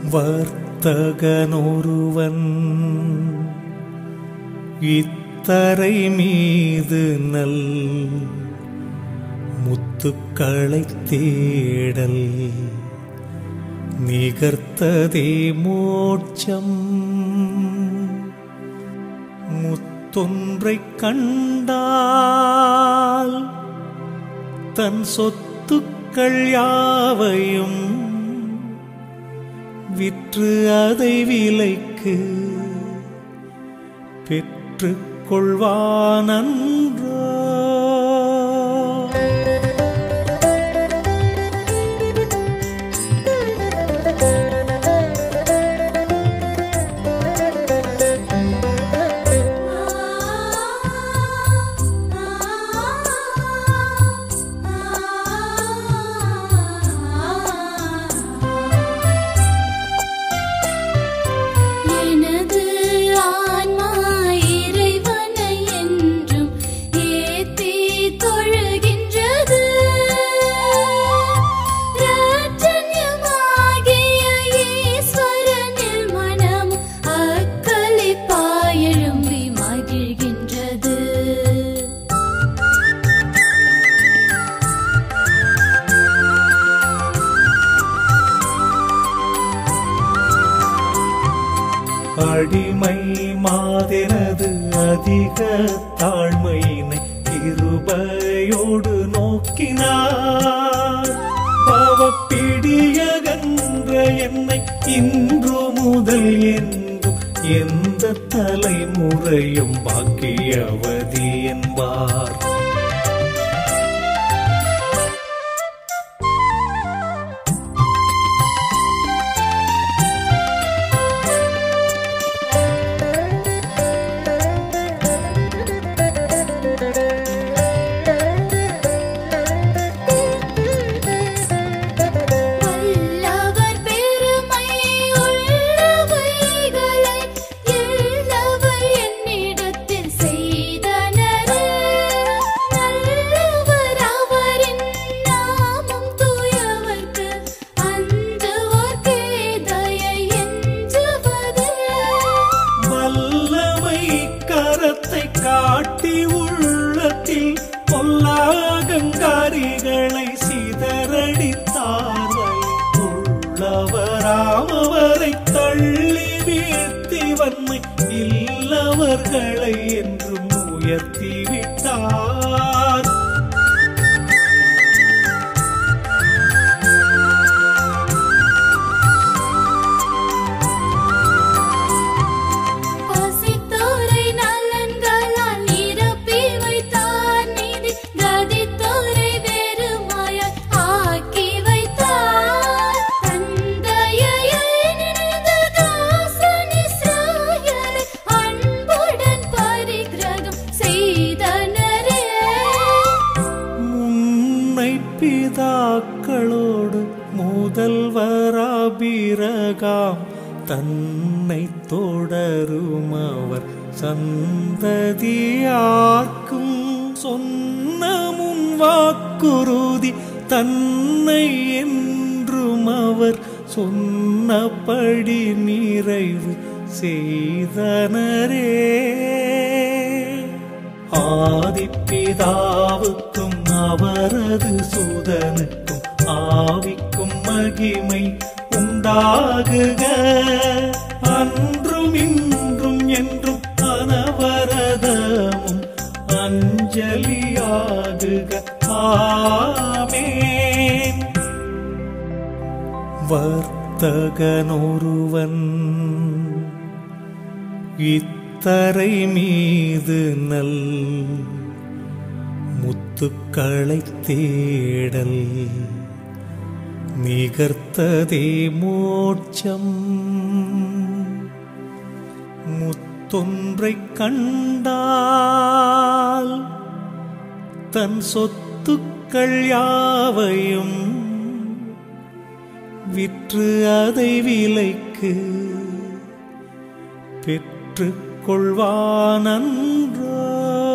வர்த்தகனொருவன் இத்தரை மீது நல் முத்துக்களை தேடல் நிகர்த்ததே மோட்சம் முத்தொன்றைக் கண்டால் தன் சொத்துக்கள் யாவையும் விற்று அதை விலைக்கு பெற்றுக் கொள்வானன்றோ எனது ஆன்மா இறைவனை என்றும் ஏத்தி தொழுகின்றது ராஜன்யமாகிய ஈஸ்வரனில் மனம் அக்களிப்பாய் எழும்பி மகிழ்கின்றது அடிமை மாதெனது அதிக தாழ்மையினை கிருபையோடு நோக்கினார் பாவப்பிடியகன்ற என்னை இன்று முதல் என்றும் எந்த தலைமுறையும் பாக்கியவதி என்பார் வல்லவர் பெருமை உள்ளவைகளை எல்லவர் என்னிடத்தில் செய்தனரே நல்லவர் அவரின் நாமம் தூயவர்க்கு அஞ்சுவோர்க்கே தயை எஞ்சுவதே வல்லமை கரத்தை காட்டி உள்ளத்தில் பொல்லாகங்காரிகளை சிதறடித்தார்கள் உள்ளவராமவரை தள்ளி வீழ்த்தி வன்மை இல்லவர்களை என்றும் உயர்த்தி விட்டார் பசித்தோரை நலன்களால் நிரப்பி வைத்தார் நீதி கதித்தோரை வெறுமையாய் ஆக்கி வைத்தார் தந்தையை நினைந்த தாசன் இஸ்ராயேலை அன்புடன் பரிக்கிரகம் செய்தனரே முன்னை பிதாக்களோடு முதல்வராபிரகாம் தன்னை தொடரும் அவர் சந்ததியார்க்கும் சொன்ன முன் வாக்குறுதி தன்னை என்றும் அவர் சொன்னபடி நிறைவு செய்தனரே ஆதிப்பிதாவுக்கும் அவரது சுதனுக்கும் ஆவிக்கும் மகிமை உண்டாகுக அன்றும் இன்றும் என்றும் அனவரதமும் அஞ்சலியாகுக ஆமேன் வர்த்தகனொருவன் இத்தரை மீது நல் முத்துக்களை தேடல் நிகர்த்ததே மோட்சம் முத்தொன்றைக் கண்டால் தன் சொத்துக்கள் யாவையும் விற்று அதை விலைக்கு பெற்றுக் கொள்வானன்றோ